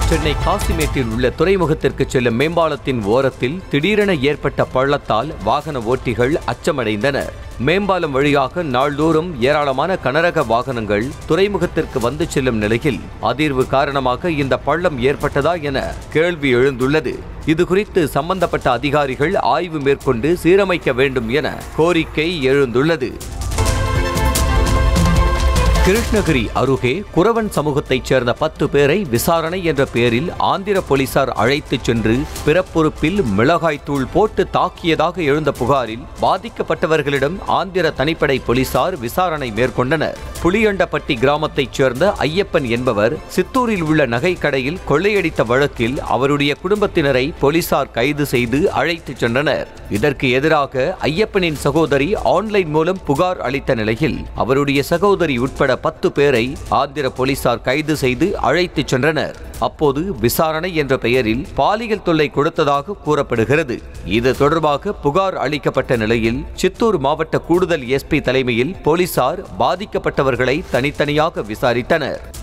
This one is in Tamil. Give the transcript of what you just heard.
சென்னை காசிமேட்டில் உள்ள துறைமுகத்திற்கு செல்லும் மேம்பாலத்தின் ஓரத்தில் திடீரென ஏற்பட்ட பள்ளத்தால் வாகன ஓட்டிகள் அச்சமடைந்தனர் மேம்பாலம் வழியாக நாள்தோறும் ஏராளமான கனரக வாகனங்கள் துறைமுகத்திற்கு வந்து செல்லும் நிலையில் அதிர்வு காரணமாக இந்த பள்ளம் ஏற்பட்டதா என கேள்வி எழுந்துள்ளது இது குறித்து சம்பந்தப்பட்ட அதிகாரிகள் ஆய்வு மேற்கொண்டு சீரமைக்க வேண்டும் என கோரிக்கை எழுந்துள்ளது கிருஷ்ணகிரி அருகே குறவன் சமூகத்தைச் சேர்ந்த பத்து பேரை விசாரணை என்ற பெயரில் ஆந்திர போலீசார் அழைத்துச் சென்று பிறப்புறுப்பில் மிளகாய் தூள் போட்டு தாக்கியதாக எழுந்த புகாரில் பாதிக்கப்பட்டவர்களிடம் ஆந்திர தனிப்படை போலீசார் விசாரணை மேற்கொண்டனர் புளியண்டப்பட்டி கிராமத்தைச் சேர்ந்த ஐயப்பன் என்பவர் சித்தூரில் உள்ள நகை கடையில் கொள்ளையடித்த வழக்கில் அவருடைய குடும்பத்தினரை போலீசார் கைது செய்து அழைத்துச் சென்றனர் இதற்கு எதிராக ஐயப்பனின் சகோதரி ஆன்லைன் மூலம் புகார் அளித்த நிலையில் அவருடைய சகோதரி உட்பட பத்து பேரை ஆந்திர போலீசார் கைது செய்து அழைத்துச் சென்றனர் அப்போது விசாரணை என்ற பெயரில் பாலியல் தொல்லை கொடுத்ததாக கூறப்படுகிறது இது தொடர்பாக புகார் அளிக்கப்பட்ட நிலையில் சித்தூர் மாவட்ட கூடுதல் எஸ்பி தலைமையில் போலீசார் பாதிக்கப்பட்டவர்களை தனித்தனியாக விசாரித்தனர்